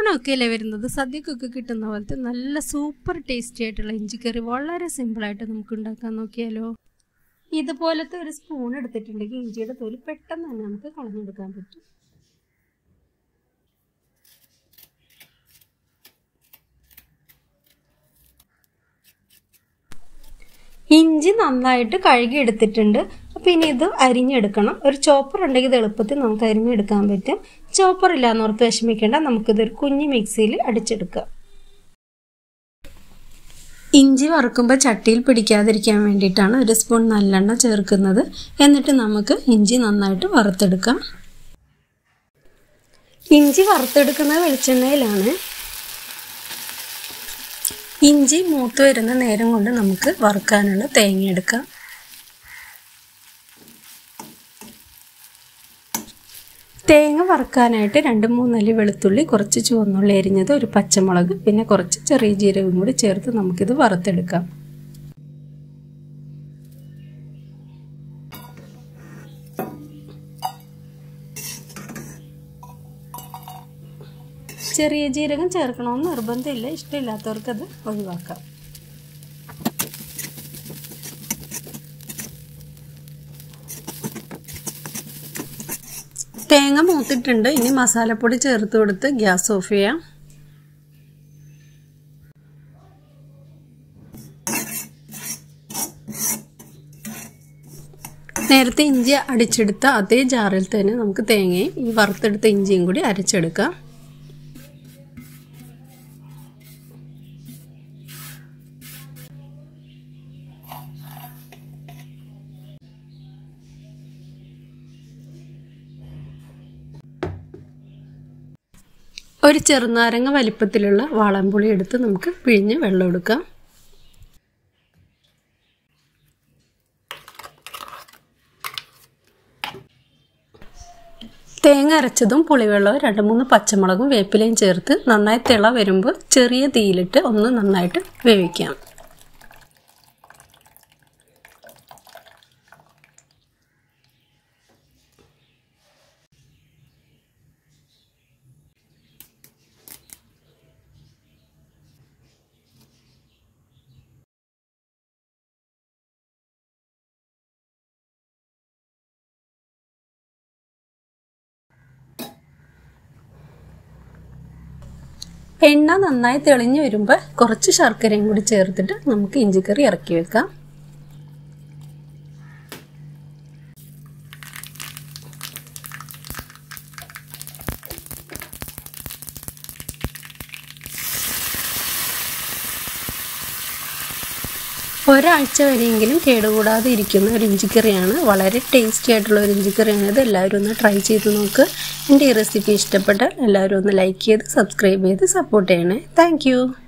ഓണമൊക്കെ അല്ലേ വരുന്നത് സദ്യക്കൊക്കെ കിട്ടുന്ന പോലത്തെ നല്ല സൂപ്പർ ടേസ്റ്റി ആയിട്ടുള്ള ഇഞ്ചിക്കറി വളരെ സിമ്പിളായിട്ട് നമുക്ക് ഉണ്ടാക്കാൻ നോക്കിയാലോ ഇതുപോലത്തെ ഒരു സ്പൂൺ എടുത്തിട്ടുണ്ടെങ്കിൽ ഇഞ്ചിയുടെ തൊലി പെട്ടെന്ന് തന്നെ നമുക്ക് കളഞ്ഞെടുക്കാൻ പറ്റും ഇഞ്ചി നന്നായിട്ട് കഴുകി എടുത്തിട്ടുണ്ട് അപ്പോൾ ഇനി ഇത് അരിഞ്ഞെടുക്കണം ഒരു ചോപ്പർ ഉണ്ടെങ്കിൽ ഇത് എളുപ്പത്തിൽ നമുക്ക് അരിഞ്ഞെടുക്കാൻ പറ്റും ചോപ്പർ ഇല്ലാന്ന് ഓർത്ത് വിഷമിക്കേണ്ട നമുക്കിതൊരു കുഞ്ഞു മിക്സിയിൽ അടിച്ചെടുക്കാം ഇഞ്ചി വറുക്കുമ്പോൾ ചട്ടിയിൽ പിടിക്കാതിരിക്കാൻ വേണ്ടിയിട്ടാണ് ഒരു സ്പൂൺ നല്ലെണ്ണ ചേർക്കുന്നത് എന്നിട്ട് നമുക്ക് ഇഞ്ചി നന്നായിട്ട് വറുത്തെടുക്കാം ഇഞ്ചി വറുത്തെടുക്കുന്ന വെളിച്ചെണ്ണയിലാണ് ഇഞ്ചി മൂത്ത് വരുന്ന നേരം കൊണ്ട് നമുക്ക് വറുക്കാനുള്ള തേങ്ങ എടുക്കാം തേങ്ങ വറുക്കാനായിട്ട് രണ്ട് മൂന്നല്ലി വെളുത്തുള്ളി കുറച്ച് ചുവന്നുള്ളി അരിഞ്ഞത് ഒരു പച്ചമുളക് പിന്നെ കുറച്ച് ചെറിയ ജീരകം കൂടി ചേർത്ത് നമുക്കിത് വറുത്തെടുക്കാം ചെറിയ ജീരകം ചേർക്കണമെന്ന് നിർബന്ധമില്ല ഇഷ്ടമില്ലാത്തവർക്കത് ഒഴിവാക്കാം തേങ്ങ മൂത്തിട്ടുണ്ട് ഇനി മസാലപ്പൊടി ചേർത്ത് കൊടുത്ത് ഗ്യാസ് ഓഫ് ചെയ്യാം നേരത്തെ ഇഞ്ചി അടിച്ചെടുത്ത അതേ ജാറിൽ തന്നെ നമുക്ക് തേങ്ങയും ഈ വറുത്തെടുത്ത ഇഞ്ചിയും കൂടി അരച്ചെടുക്കാം ഒരു ചെറുനാരങ്ങ വലിപ്പത്തിലുള്ള വാളൻപുളി എടുത്ത് നമുക്ക് പിഴിഞ്ഞ് വെള്ളം എടുക്കാം തേങ്ങ അരച്ചതും പുളിവെള്ളവും രണ്ട് മൂന്ന് പച്ചമുളകും വേപ്പിലയും ചേർത്ത് നന്നായി തിള വരുമ്പോൾ ചെറിയ തീയിലിട്ട് ഒന്ന് നന്നായിട്ട് വേവിക്കാം എണ്ണ നന്നായി തെളിഞ്ഞു വരുമ്പോൾ കുറച്ച് ശർക്കരയും കൂടി ചേർത്തിട്ട് നമുക്ക് ഇഞ്ചിക്കറി ഇറക്കി വെക്കാം ഒരാഴ്ച വരെയെങ്കിലും കേടുകൂടാതെ ഇരിക്കുന്ന ഒരു ഇഞ്ചിക്കറിയാണ് വളരെ ടേസ്റ്റി ആയിട്ടുള്ള ഒരു ഇഞ്ചിക്കറിയാണ് ഇത് എല്ലാവരും ഒന്ന് ട്രൈ ചെയ്ത് നോക്ക് എൻ്റെ ഈ റെസിപ്പി ഇഷ്ടപ്പെട്ടാൽ എല്ലാവരും ഒന്ന് ലൈക്ക് ചെയ്ത് സബ്സ്ക്രൈബ് ചെയ്ത് സപ്പോർട്ട് ചെയ്യണേ താങ്ക്